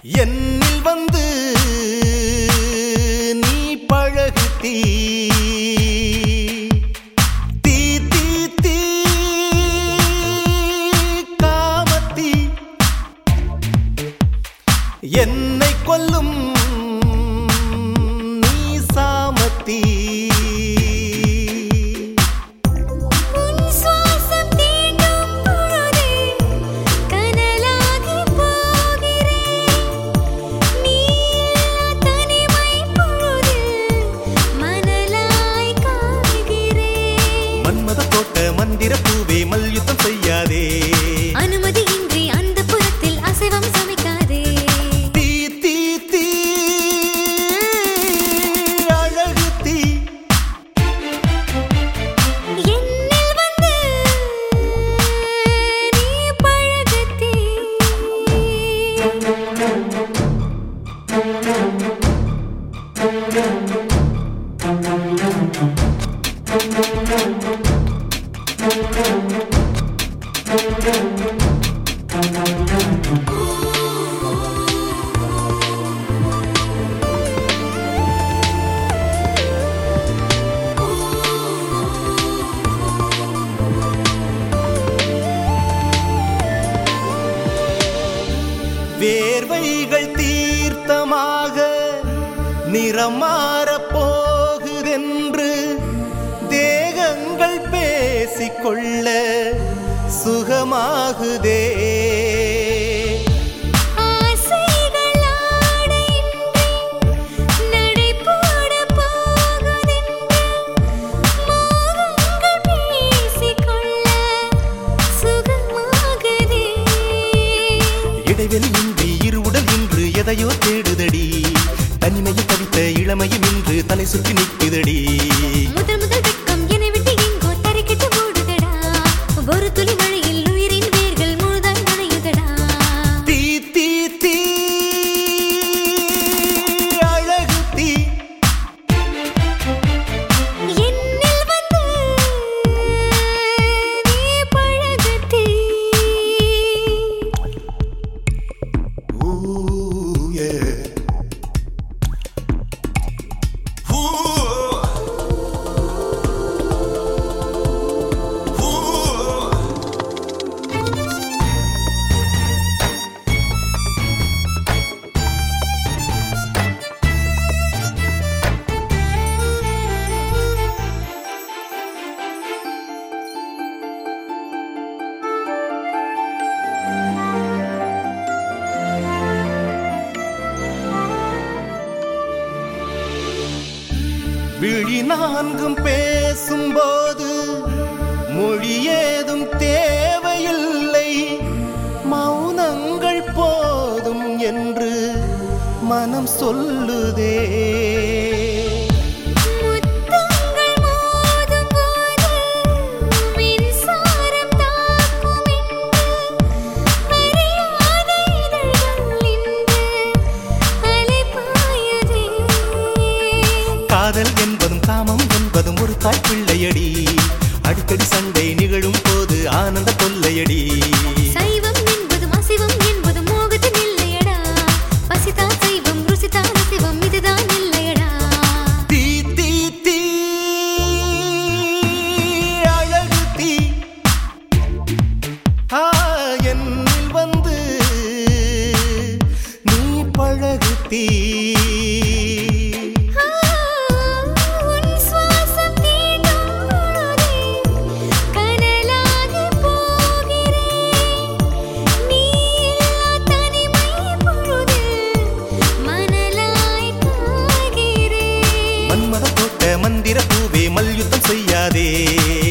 என்னில் வந்து நீ பழகு தீ தீ தீ தீ காமத்தீ என்னை கொல்லும் நீ சாமத்தீ உன் சுவாசம் தீண்டும் பொழுதே கனலாகி போகிறேன் நீ இல்லா தனிமை பொழுதில் மணலாய் காய்கிறேன் மன்மத தோட்ட மந்திர பூவே மல்யுத்தம் செய்யாதே அனுமதியின்றி அந்த புறத்தில் அசைவம் சமைக்காதே தீ தீ தீ அழகு தீ என்னில் வந்து நீ பழகத்தே வேர்வைகள் தீர்த்தமாக நிறம் மாறப் போகுதென்று தேகங்கள் பேசிக்கொள்ள சுகமாகுதே ஆசைகள் ஆடையின்றி நடை போடப் போகுதென்று மோகங்கள் பேசிக்கொள்ள சுகமாகுதே இடைவெளி இன்றி இரு உடல் இன்று எதையோ தேடுதடி தனிமையில் தவித்த இளமையும் இன்று தலை சுற்றி நிற்குதடி முதல் முதல் வெட்கம் என்னை விட்டு எங்கோ தரைக்கிட்டு ஓடுதடா ஒரு துளி மழையில் உயிரின் வேர்கள் முழுதாய் நனையுதடா தீ தீ தீ அழகு தீ என்னில் வந்து நீ பழகத்தே Ooh, yeah. Ooh. Ooh. விழி நான்கும் பேசும்போது மொழி ஏதும் தேவையில்லை மௌனங்கள் போதும் என்று மனம் சொல்லுதே முத்தங்கள் மோதும் போது மின்சாரம் தாக்கும் என்று அறியாத இதழ்கள் இன்று அலைபாயுதே காதல் என்பதும் காமம் என்பதும் ஒரு தாய் பிள்ளையடி அடிக்கடி சண்டை நிகழும் போது ஆனந்த கொல்லையடி சைவம் என்பதும் அசைவம் என்பதும் மோகத்தின் இல்லையடா பசிதா சைவம் ருசிதா அசைவம் இதுதான் இல்லையடா தீ தீ தீ அழகு தீ ஆ என்னில் வந்து நீ பழகு தீ ஆ, உன் சுவாசம் தீண்டும் பொழுதே கனலாகி போகிறேன் நீ இல்லா தனிமை பொழுதில் மணலாய் காய்கிறேன் மன்மத தோட்ட மந்திர பூவே மல்யுத்தம் செய்யாதே